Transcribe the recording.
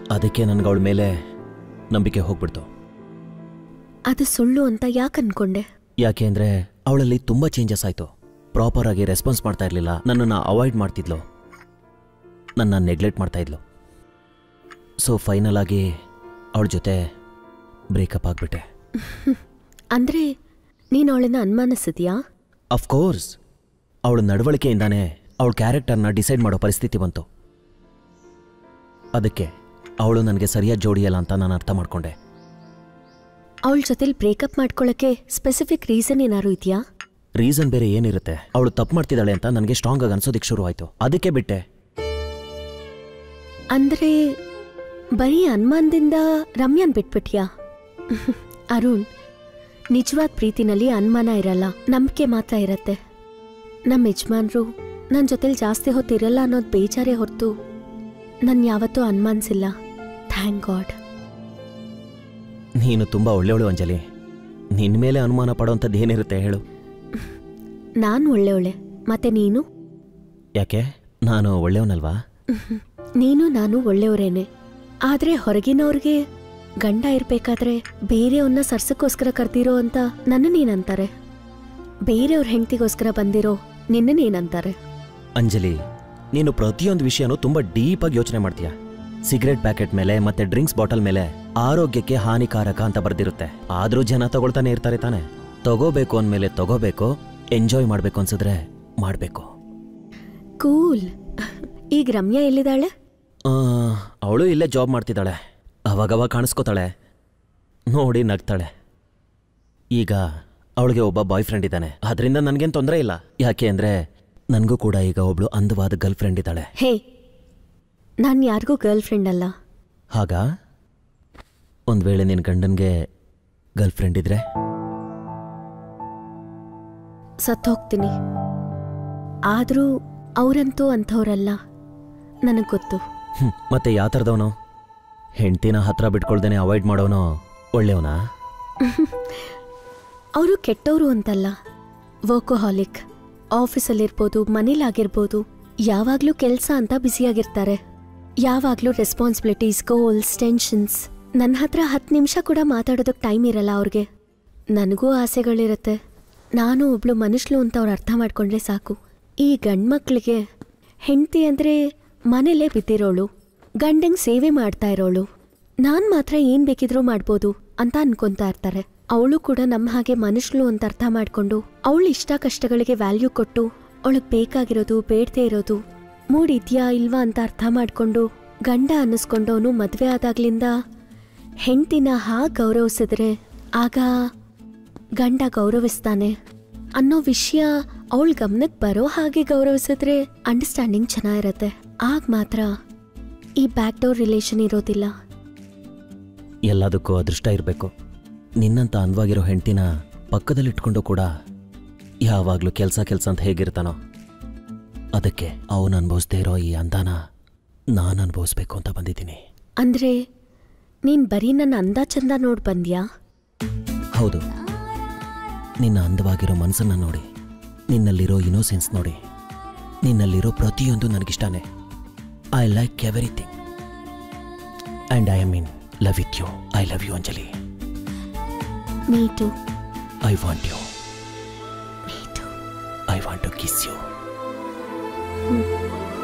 ಅದಕ್ಕೆ ನನಗೆ ಅವಳ ಮೇಲೆ ನಂಬಿಕೆ ಹೋಗ್ಬಿಡ್ತು ಅದು ಸುಳ್ಳು ಅಂತ ಯಾಕೆ ಅನ್ಕೊಂಡೆ ಯಾಕೆ ಅಂದರೆ ಅವಳಲ್ಲಿ ತುಂಬ ಚೇಂಜಸ್ ಆಯಿತು ಪ್ರಾಪರಾಗಿ ರೆಸ್ಪಾನ್ಸ್ ಮಾಡ್ತಾ ಇರಲಿಲ್ಲ ನನ್ನನ್ನು ಅವಾಯ್ಡ್ ಮಾಡ್ತಿದ್ಲು ನನ್ನ ನೆಗ್ಲೆಕ್ಟ್ ಮಾಡ್ತಾ ಇದ್ಲು ಸೊ ಫೈನಲ್ ಆಗಿ ಅವಳ ಜೊತೆ ಬ್ರೇಕಪ್ ಆಗಿಬಿಟ್ಟೆ ಅಂದ್ರೆ ನೀನು ಅವಳನ್ನ ಅನುಮಾನಿಸಿದ್ಯಾ ಅಫ್ಕೋರ್ಸ್ ಅವಳ ನಡವಳಿಕೆಯಿಂದಾನೇ ಅವಳ ಕ್ಯಾರೆಕ್ಟರ್ನ ಡಿಸೈಡ್ ಮಾಡೋ ಪರಿಸ್ಥಿತಿ ಬಂತು ಅದಕ್ಕೆ ಅವಳು ನನಗೆ ಸರಿಯಾದ ಜೋಡಿಯಲ್ಲ ಅಂತ ನಾನು ಅರ್ಥ ಮಾಡ್ಕೊಂಡೆ ಅವಳ ಜೊತೆಲಿ ಬ್ರೇಕಪ್ ಮಾಡ್ಕೊಳ್ಳೋಕ್ಕೆ ಸ್ಪೆಸಿಫಿಕ್ ರೀಸನ್ ಏನಾದ್ರು ಇದೆಯಾ ರೀಸನ್ ಬೇರೆ ಏನಿರುತ್ತೆ ಅವಳು ತಪ್ಪು ಮಾಡ್ತಿದ್ದಾಳೆ ಅಂತ ನನಗೆ ಸ್ಟ್ರಾಂಗ್ ಆಗಿ ಅನ್ಸೋದಿಕ್ ಶುರು ಆಯಿತು ಅದಕ್ಕೆ ಬಿಟ್ಟೆ ಅಂದ್ರೆ ಬರೀ ಅನುಮಾನದಿಂದ ರಮ್ಯಾನ್ ಬಿಟ್ಬಿಟ್ಯಾ ಅರುಣ್ ನಿಜವಾದ ಪ್ರೀತಿನಲ್ಲಿ ಅನುಮಾನ ಇರಲ್ಲ ನಂಬಿಕೆ ಮಾತ್ರ ಇರತ್ತೆ ನಮ್ಮ ಯಜಮಾನ್ರು ನನ್ನ ಜೊತೆಲಿ ಜಾಸ್ತಿ ಹೊತ್ತು ಇರಲ್ಲ ಅನ್ನೋದು ಬೇಜಾರೇ ಹೊರತು ನಾನು ಯಾವತ್ತೂ ಅನುಮಾನಿಸಿಲ್ಲ ಥ್ಯಾಂಕ್ ಗಾಡ್ ನೀನು ತುಂಬ ಒಳ್ಳೆಯವಳು ಅಂಜಲಿ ನಿನ್ನ ಮೇಲೆ ಅನುಮಾನ ಪಡೋಂಥದ್ದು ಏನಿರುತ್ತೆ ಹೇಳು ನಾನು ಒಳ್ಳೆಯವಳೆ ಮತ್ತೆ ನೀನು ಯಾಕೆ ನಾನು ಒಳ್ಳೆಯವನಲ್ವಾ ನೀನು ನಾನು ಒಳ್ಳೆಯವರೇನೆ ಆದ್ರೆ ಹೊರಗಿನವ್ರಿಗೆ ಗಂಡ ಇರ್ಬೇಕಾದ್ರೆ ಬೇರೆಯವ್ರನ್ನ ಸರ್ಸಕ್ಕೋಸ್ಕರ ಕರ್ದಿರೋ ಅಂತ ನನ್ನ ನೀನಂತಾರೆ ಬೇರೆಯವ್ರ ಹೆಂಡತಿಗೋಸ್ಕರ ಬಂದಿರೋ ನಿನ್ನ ನೀನಂತಾರೆ ಅಂಜಲಿ ನೀನು ಪ್ರತಿಯೊಂದು ವಿಷಯನೂ ತುಂಬ ಡೀಪಾಗಿ ಯೋಚನೆ ಮಾಡ್ತೀಯ ಸಿಗರೆಟ್ ಪ್ಯಾಕೆಟ್ ಮೇಲೆ ಮತ್ತೆ ಡ್ರಿಂಕ್ಸ್ ಬಾಟಲ್ ಮೇಲೆ ಆರೋಗ್ಯಕ್ಕೆ ಹಾನಿಕಾರಕ ಅಂತ ಬರ್ದಿರುತ್ತೆ ಆದ್ರೂ ಜನ ತಗೊಳ್ತಾನೆ ಇರ್ತಾರೆ ತಾನೆ ತಗೋಬೇಕು ಅಂದ್ಮೇಲೆ ತಗೋಬೇಕು ಎಂಜಾಯ್ ಮಾಡ್ಬೇಕು ಅನ್ಸಿದ್ರೆ ಮಾಡ್ಬೇಕು ಕೂಲ್ ಈಗ ರಮ್ಯಾ ಎಲ್ಲಿದ್ದಾಳೆ ಅವಳು ಇಲ್ಲೇ ಜಾಬ್ ಮಾಡ್ತಿದ್ದಾಳೆ ಅವಾಗವಾಗ ಕಾಣಿಸ್ಕೋತಾಳೆ ನೋಡಿ ನಗ್ತಾಳೆ ಈಗ ಅವಳಿಗೆ ಒಬ್ಬ ಬಾಯ್ ಫ್ರೆಂಡ್ ಇದ್ದಾನೆ ಅದರಿಂದ ನನಗೇನು ತೊಂದರೆ ಇಲ್ಲ ಯಾಕೆ ಅಂದರೆ ನನಗೂ ಕೂಡ ಈಗ ಒಬ್ಳು ಅಂದವಾದ ಗರ್ಲ್ ಫ್ರೆಂಡ್ ಇದ್ದಾಳೆ ಹೇ ನಾನು ಯಾರಿಗೂ ಗರ್ಲ್ ಫ್ರೆಂಡ್ ಅಲ್ಲ ಹಾಗ ಒಂದು ವೇಳೆ ನಿನ್ನ ಗಂಡನಿಗೆ ಗರ್ಲ್ ಫ್ರೆಂಡ್ ಇದ್ರೆ ಸತ್ತೋಗ್ತೀನಿ ಆದರೂ ಅವರಂತೂ ಅಂಥವ್ರಲ್ಲ ನನಗೆ ಗೊತ್ತು ಹ್ಮ್, ಮತ್ತೆ ಯಾವ ಥರದವನು ಹೆಂಡ್ತಿನ ಹತ್ರ ಬಿಟ್ಕೊಳ್ದೇನೆ ಅವಾಯ್ಡ್ ಮಾಡೋನು ಒಳ್ಳೆಯವನಾ ಅವರು ಕೆಟ್ಟವರು ಅಂತಲ್ಲ ವರ್ಕೋಹಾಲಿಕ್ ಆಫೀಸಲ್ಲಿರ್ಬೋದು ಮನೇಲಾಗಿರ್ಬೋದು ಯಾವಾಗಲೂ ಕೆಲಸ ಅಂತ ಬ್ಯುಸಿಯಾಗಿರ್ತಾರೆ ಯಾವಾಗಲೂ ರೆಸ್ಪಾನ್ಸಿಬಿಲಿಟೀಸ್ ಗೋಲ್ಸ್ ಟೆನ್ಷನ್ಸ್ ನನ್ನ ಹತ್ರ ಹತ್ತು ನಿಮಿಷ ಕೂಡ ಮಾತಾಡೋದಕ್ಕೆ ಟೈಮ್ ಇರಲ್ಲ ಅವ್ರಿಗೆ ನನಗೂ ಆಸೆಗಳಿರುತ್ತೆ ನಾನು ಒಬ್ಳು ಮನುಷ್ಯಳು ಅಂತ ಅವ್ರು ಅರ್ಥ ಮಾಡ್ಕೊಂಡ್ರೆ ಸಾಕು ಈ ಗಂಡ್ಮಕ್ಳಿಗೆ ಹೆಂಡತಿ ಅಂದರೆ ಮನೇಲೇ ಬಿದ್ದಿರೋಳು ಗಂಡಂಗೆ ಸೇವೆ ಮಾಡ್ತಾ ಇರೋಳು ನಾನು ಮಾತ್ರ ಏನು ಬೇಕಿದ್ರೂ ಮಾಡ್ಬೋದು ಅಂತ ಅನ್ಕೊಂತಾ ಇರ್ತಾರೆ ಅವಳು ಕೂಡ ನಮ್ಮ ಹಾಗೆ ಮನುಷ್ಯಳು ಅಂತ ಅರ್ಥ ಮಾಡ್ಕೊಂಡು ಅವಳು ಇಷ್ಟ ಕಷ್ಟಗಳಿಗೆ ವ್ಯಾಲ್ಯೂ ಕೊಟ್ಟು ಅವಳಿಗೆ ಬೇಕಾಗಿರೋದು ಬೇಡದೇ ಇರೋದು ಮೂಡ್ ಇದ್ಯಾ ಇಲ್ವಾ ಅಂತ ಅರ್ಥ ಮಾಡ್ಕೊಂಡು ಗಂಡ ಅನ್ನಿಸ್ಕೊಂಡವನು ಮದುವೆ ಆದಾಗ್ಲಿಂದ ಹೆಂಡ್ತಿನ ಹಾಗೆ ಗೌರವಿಸಿದ್ರೆ ಆಗ ಗಂಡ ಗೌರವಿಸ್ತಾನೆ ಅನ್ನೋ ವಿಷಯ ಅವಳ ಗಮನಕ್ಕೆ ಬರೋ ಹಾಗೆ ಗೌರವಿಸಿದ್ರೆ ಅಂಡರ್ಸ್ಟ್ಯಾಂಡಿಂಗ್ ಚೆನ್ನಾಗಿರತ್ತೆ ಆಗ ಮಾತ್ರ ಈ ಬ್ಯಾಕ್ ಡೋರ್ ರಿಲೇಷನ್ ಇರೋದಿಲ್ಲ ಎಲ್ಲದಕ್ಕೂ ಅದೃಷ್ಟ ಇರಬೇಕು ನಿನ್ನಂತ ಅಂದವಾಗಿರೋ ಹೆಂಡ್ತಿನ ಪಕ್ಕದಲ್ಲಿಟ್ಕೊಂಡು ಕೂಡ ಯಾವಾಗಲೂ ಕೆಲಸ ಕೆಲಸ ಅಂತ ಹೇಗಿರ್ತಾನೋ ಅದಕ್ಕೆ ಅವನು ಅನುಭವಿಸ್ದೇ ಇರೋ ಈ ಅಂದಾನ ನಾನು ಅನುಭವಿಸ್ಬೇಕು ಅಂತ ಬಂದಿದ್ದೀನಿ ಅಂದ್ರೆ ನೀನ್ ಬರೀ ನನ್ನ ಅಂದ ಚಂದ ನೋಡ್ ಬಂದ್ಯಾ ಹೌದು ನಿನ್ನ ಅಂದವಾಗಿರೋ ಮನಸ್ಸನ್ನ ನೋಡಿ ನಿನ್ನಲ್ಲಿರೋ ಇನೋಸೆನ್ಸ್ ನೋಡಿ ನಿನ್ನಲ್ಲಿರೋ ಪ್ರತಿಯೊಂದು ನನಗಿಷ್ಟಾನೆ I like everything and I mean love it you I love you Anjali me too I want you me too I want to kiss you hmm.